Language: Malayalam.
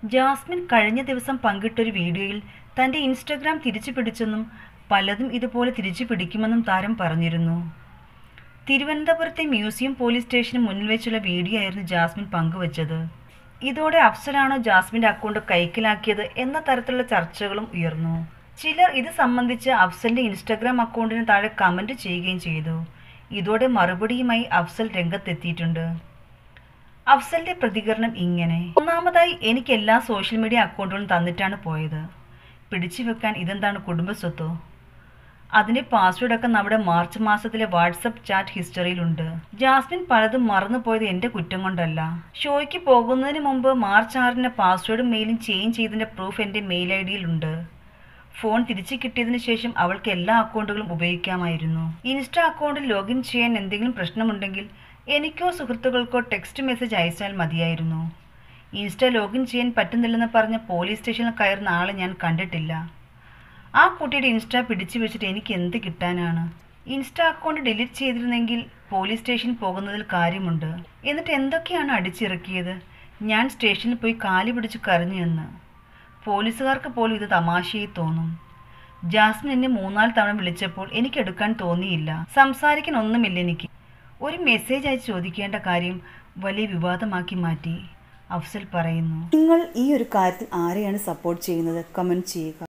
ജാസ്മിൻ കഴിഞ്ഞ ദിവസം പങ്കിട്ടൊരു വീഡിയോയിൽ തൻ്റെ ഇൻസ്റ്റഗ്രാം തിരിച്ചു പിടിച്ചെന്നും പലതും ഇതുപോലെ തിരിച്ചു പിടിക്കുമെന്നും താരം പറഞ്ഞിരുന്നു തിരുവനന്തപുരത്തെ മ്യൂസിയം പോലീസ് സ്റ്റേഷന് മുന്നിൽ വെച്ചുള്ള വീഡിയോ ആയിരുന്നു ജാസ്മിൻ പങ്കുവച്ചത് ഇതോടെ അഫ്സലാണോ ജാസ്മിൻ്റെ അക്കൗണ്ട് കൈക്കലാക്കിയത് എന്ന തരത്തിലുള്ള ചർച്ചകളും ഉയർന്നു ചിലർ ഇത് സംബന്ധിച്ച് അഫ്സലിൻ്റെ ഇൻസ്റ്റഗ്രാം അക്കൗണ്ടിന് താഴെ കമൻറ്റ് ചെയ്യുകയും ചെയ്തു ഇതോടെ മറുപടിയുമായി അഫ്സൽ രംഗത്തെത്തിയിട്ടുണ്ട് അഫ്സലിന്റെ പ്രതികരണം ഇങ്ങനെ ഒന്നാമതായി എനിക്ക് എല്ലാ സോഷ്യൽ മീഡിയ അക്കൗണ്ടുകളും തന്നിട്ടാണ് പോയത് പിടിച്ചു വെക്കാൻ ഇതെന്താണ് കുടുംബസ്വത്തോ അതിന്റെ പാസ്വേഡ് ഒക്കെ നമ്മുടെ മാർച്ച് മാസത്തിലെ വാട്സപ്പ് ചാറ്റ് ഹിസ്റ്ററിയിലുണ്ട് ജാസ്മിൻ പലതും മറന്നുപോയത് എന്റെ കുറ്റം കൊണ്ടല്ല ഷോയ്ക്ക് പോകുന്നതിന് മുമ്പ് മാർച്ച് ആറിന് പാസ്വേഡും മെയിലും ചേഞ്ച് ചെയ്തതിന്റെ പ്രൂഫ് എന്റെ മെയിൽ ഐ ഡിയിലുണ്ട് ഫോൺ തിരിച്ചു കിട്ടിയതിനു ശേഷം അവൾക്ക് എല്ലാ അക്കൗണ്ടുകളും ഉപയോഗിക്കാമായിരുന്നു ഇൻസ്റ്റ അക്കൗണ്ടിൽ ലോഗിൻ ചെയ്യാൻ എന്തെങ്കിലും പ്രശ്നമുണ്ടെങ്കിൽ എനിക്കോ സുഹൃത്തുക്കൾക്കോ ടെക്സ്റ്റ് മെസ്സേജ് അയച്ചാൽ മതിയായിരുന്നു ഇൻസ്റ്റ ലോഗിൻ ചെയ്യാൻ പറ്റുന്നില്ലെന്ന് പറഞ്ഞ് പോലീസ് സ്റ്റേഷനിൽ കയറുന്ന ആളെ ഞാൻ കണ്ടിട്ടില്ല ആ കുട്ടിയുടെ ഇൻസ്റ്റ പിടിച്ചു വെച്ചിട്ട് എനിക്ക് എന്ത് കിട്ടാനാണ് ഇൻസ്റ്റ അക്കൗണ്ട് ഡിലീറ്റ് ചെയ്തിരുന്നെങ്കിൽ പോലീസ് സ്റ്റേഷനിൽ പോകുന്നതിൽ കാര്യമുണ്ട് എന്നിട്ട് എന്തൊക്കെയാണ് അടിച്ചിറക്കിയത് ഞാൻ സ്റ്റേഷനിൽ പോയി കാലി പിടിച്ച് കരഞ്ഞു എന്ന് പോലീസുകാർക്ക് പോലും ഇത് തമാശയായി തോന്നും ജാസ്മിൻ എന്നെ മൂന്നാല് തവണ വിളിച്ചപ്പോൾ എനിക്ക് എടുക്കാൻ തോന്നിയില്ല സംസാരിക്കാൻ ഒന്നുമില്ല എനിക്ക് ഒരു മെസ്സേജ് അയച്ച് ചോദിക്കേണ്ട കാര്യം വലിയ വിവാദമാക്കി മാറ്റി അഫ്സൽ പറയുന്നു നിങ്ങൾ ഈ ഒരു കാര്യത്തിൽ ആരെയാണ് സപ്പോർട്ട് ചെയ്യുന്നത് കമൻറ്റ് ചെയ്യുക